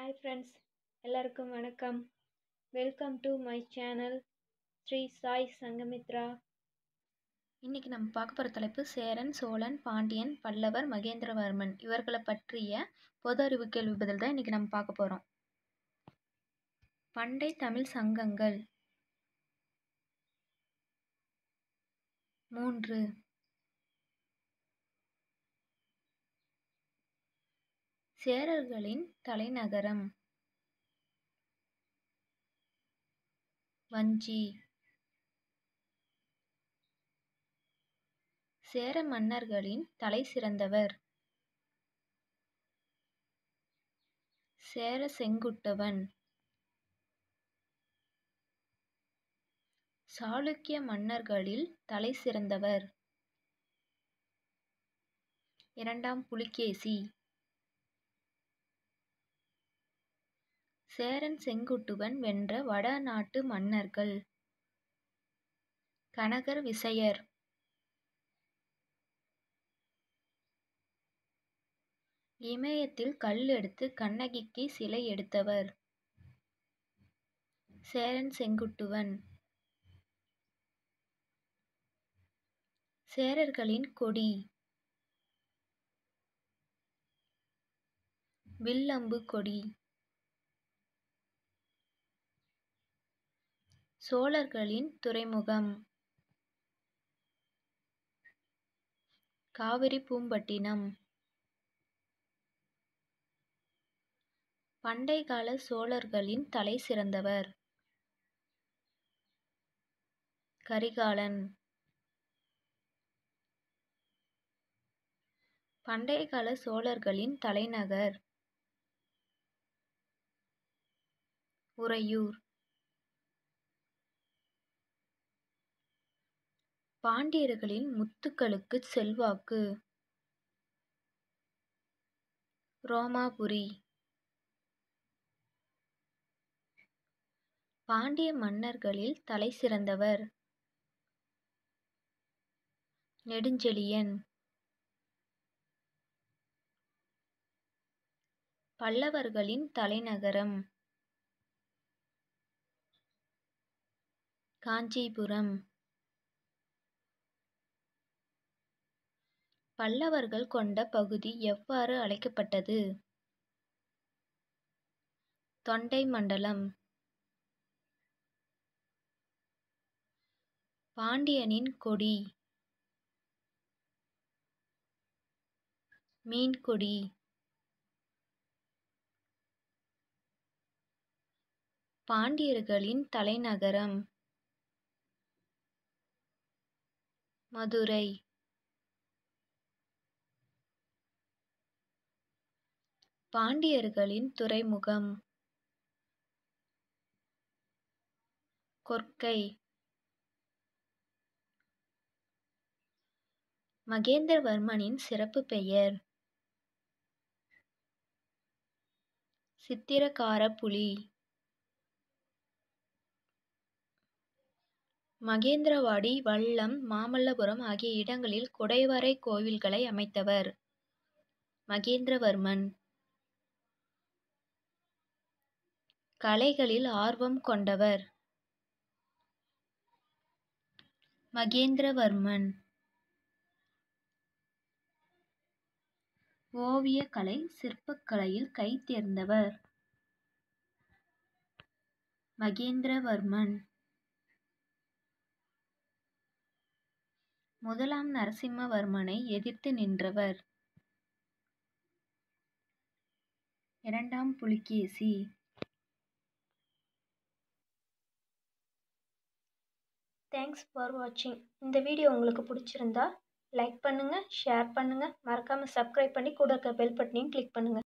hi friends எல்லாருக்கும் வணக்கம் welcome to my channel Sri Sai Sangamithra இன்னைக்கு நம்ம பார்க்க போகிற தலைப்பு சேரன் சோழன் பாண்டியன் பல்லவர் மகேந்திரவர்மன் இவர்களை பற்றிய பொது அறிவு கேள்வி பதில் தான் இன்னைக்கு நம்ம பார்க்க போகிறோம் பண்டை தமிழ் சங்கங்கள் மூன்று சேரர்களின் தலைநகரம் வஞ்சி சேர மன்னர்களின் தலை சிறந்தவர் சேர செங்குட்டுவன் சாளுக்கிய மன்னர்களில் தலை சிறந்தவர் இரண்டாம் புலிகேசி சேரன் செங்குட்டுவன் வென்ற வடநாட்டு மன்னர்கள் கனகர் விசயர் இமயத்தில் கல் எடுத்து கண்ணகிக்கு சிலை எடுத்தவர் சேரன் செங்குட்டுவன் சேரர்களின் கொடி வில்லம்பு கொடி சோழர்களின் துறைமுகம் காவிரி பூம்பட்டினம் பண்டைக்கால சோழர்களின் தலை சிறந்தவர் கரிகாலன் பண்டைக்கால சோழர்களின் தலைநகர் உறையூர் பாண்டியர்களின் முத்துக்களுக்கு செல்வாக்கு ரோமாபுரி பாண்டிய மன்னர்களில் தலை சிறந்தவர் நெடுஞ்செழியன் பல்லவர்களின் தலைநகரம் காஞ்சிபுரம் பல்லவர்கள் கொண்ட பகுதி எவ்வாறு அழைக்கப்பட்டது தொண்டை மண்டலம் பாண்டியனின் கொடி மீன்கொடி பாண்டியர்களின் தலைநகரம் மதுரை பாண்டியர்களின் துறைமுகம் கொர்க்கை மகேந்திரவர்மனின் சிறப்பு பெயர் சித்திரக்கார புலி மகேந்திரவாடி வல்லம் மாமல்லபுரம் ஆகிய இடங்களில் குடைவரை கோவில்களை அமைத்தவர் மகேந்திரவர்மன் கலைகளில் ஆர்வம் கொண்டவர் மகேந்திரவர்மன் ஓவியக்கலை சிற்பக்கலையில் கை தேர்ந்தவர் மகேந்திரவர்மன் முதலாம் நரசிம்மவர்மனை எதிர்த்து நின்றவர் இரண்டாம் புலிகேசி தேங்க்ஸ் ஃபார் வாட்சிங் இந்த வீடியோ உங்களுக்கு பிடிச்சிருந்தா லைக் பண்ணுங்கள் ஷேர் பண்ணுங்கள் மறக்காமல் சப்ஸ்கிரைப் பண்ணி கூட இருக்க பெல் பட்டனையும் கிளிக் பண்ணுங்கள்